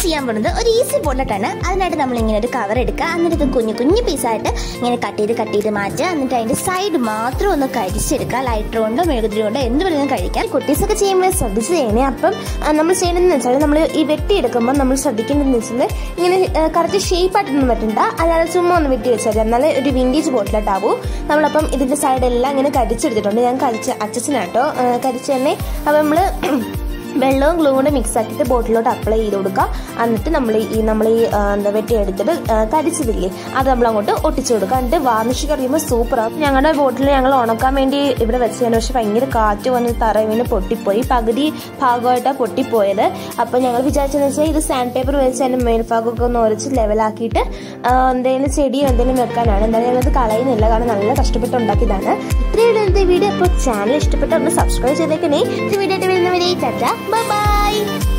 ചെയ്യാൻ പോകുന്നത് ഒരു ഈസി ബോട്ടിലാണ് അതിനായിട്ട് നമ്മൾ ഇങ്ങനെ ഒരു കവർ എടുക്കുക എന്നിട്ട് ഇത് കുഞ്ഞു കുഞ്ഞു പീസായിട്ട് ഇങ്ങനെ കട്ട് ചെയ്ത് കട്ട് ചെയ്ത് മാറ്റുക എന്നിട്ട് അതിന്റെ സൈഡ് മാത്രം ഒന്ന് കരിച്ചെടുക്കുക ലൈറ്റർ കൊണ്ടോ മെഴുകുതിരി കൊണ്ടോ എന്ത് വേണമെങ്കിലും കഴിക്കാം കുട്ടീസൊക്കെ ചെയ്യുമ്പോൾ ശ്രദ്ധിച്ച് ചെയ്യണേ അപ്പം ആ, നമ്മൾ ചെയ്യണമെന്ന് വെച്ചാൽ നമ്മൾ ഈ വെട്ടി എടുക്കുമ്പോൾ നമ്മൾ ശ്രദ്ധിക്കേണ്ടതെന്ന് വെച്ചാൽ ഇങ്ങനെ കറക്റ്റ് ഷേപ്പ് ആയിട്ടൊന്നും പറ്റണ്ട അല്ലാതെ ചുമ്മാ ഒന്ന് വെട്ടി വെച്ചാൽ എന്നാലേ ഒരു വിൻറ്റേജ് ബോട്ടിലായിട്ടാവൂ നമ്മളപ്പം ഇതിന്റെ സൈഡെല്ലാം ഇങ്ങനെ കരിച്ചെടുത്തിട്ടുണ്ട് ഞാൻ കരിച്ച അച്ചച്ചനാട്ടോ കരിച്ച് തന്നെ അപ്പം നമ്മൾ വെള്ളവും ഗ്ലൂ കൊണ്ട് മിക്സ് ആക്കിയിട്ട് ബോട്ടിലോട്ട് അപ്ലൈ ചെയ്ത് കൊടുക്കുക എന്നിട്ട് നമ്മൾ ഈ നമ്മൾ ഈ ആ, എന്താ വെട്ടി എടുത്തിട്ട് ആ, കരിച്ചതില്ലേ അത് നമ്മൾ അങ്ങോട്ട് ഒട്ടിച്ചു കൊടുക്കുക എന്നിട്ട് വാർണിഷ് കഴിയുമ്പോൾ സൂപ്പറാകും ഞങ്ങളുടെ ബോട്ടിൽ ഞങ്ങൾ ഉണക്കാൻ വേണ്ടി ഇവിടെ വെച്ചതിന് പക്ഷെ ഭയങ്കര കാറ്റ് വന്ന് തറ വീണ് പൊട്ടിപ്പോയി പകുതി ഭാഗമായിട്ടാണ് പൊട്ടിപ്പോയത് അപ്പോൾ ഞങ്ങൾ വിചാരിച്ചതെന്ന് വെച്ചാൽ ഇത് സാൻഡ് പേപ്പർ വെച്ച് അതിൻ്റെ മേൽഭാഗമൊക്കെ ഒന്ന് ഉരച്ച് ലെവലാക്കിയിട്ട് ആ, എന്തെങ്കിലും ചെടിയോ എന്തെങ്കിലും വെക്കാനാണ് എന്തായാലും ഞങ്ങളത് കളയുന്നില്ല കാരണം നല്ല കഷ്ടപ്പെട്ട് ഉണ്ടാക്കിയതാണ് ഇത്രയും ഇന്നത്തെ വീഡിയോ അപ്പോൾ ചാനൽ ഇഷ്ടപ്പെട്ട ഒന്ന് സബ്സ്ക്രൈബ് ചെയ്തേക്കണേ വീഡിയോ ആയിട്ട് വരുന്നവരെ ടാറ്റ ബൈ ബൈ